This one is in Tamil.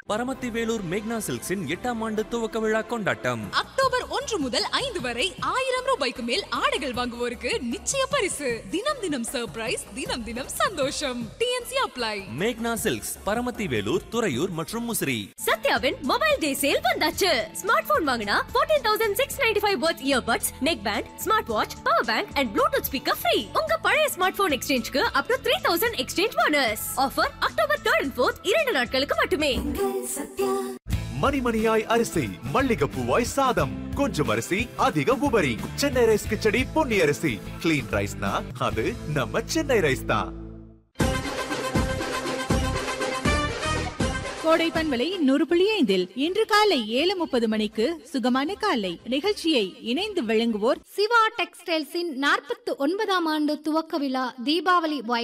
பரமத்தி வேலூர் மேக்னா சில்க்ஸின் எட்டாம் ஆண்டு துவக்க விழா கொண்டாட்டம் அக்டோபர் ஒன்று முதல் ஐந்து வரை ஆயிரம் ரூபாய்க்கு மேல் ஆடைகள் வாங்குவோருக்கு நிச்சய பரிசு தினம் தினம் சர்ப்ரைஸ் தினம் தினம் சந்தோஷம் டிஎன்சி அப்ளை மேக்னா சில்க்ஸ் பரமத்தி வேலூர் துறையூர் மற்றும் முசிறி சத்யாவின் மொபைல் டே சேல் வந்தாச்சு ஸ்மார்ட் போன் வாங்கினா 14695 thousand six ninety five worth earbuds neckband smart watch power bank and Bluetooth speaker free உங்க பழைய ஸ்மார்ட் போன் எக்ஸ்சேஞ்சுக்கு up to three thousand exchange bonus offer October third and fourth இரண்டு நாட்களுக்கு மட்டுமே மணிமணியாய் அரிசி மல்லிகைப்பூவாய் சாதம் கொஞ்சம் அரிசி அதிக உபரி சென்னை ரைஸ் கிச்சடி பொன்னி அரிசி கிளீன் ரைஸ்னா அது நம்ம சென்னை ரைஸ் தான் கோடை பண்பலை நூறு புள்ளி ஐந்தில் இன்று காலை ஏழு முப்பது மணிக்கு சுகமான காலை நிகழ்ச்சியை இணைந்து வழங்குவோர் சிவா டெக்ஸ்டைல்ஸின் நாற்பத்து ஒன்பதாம் ஆண்டு துவக்க விழா தீபாவளி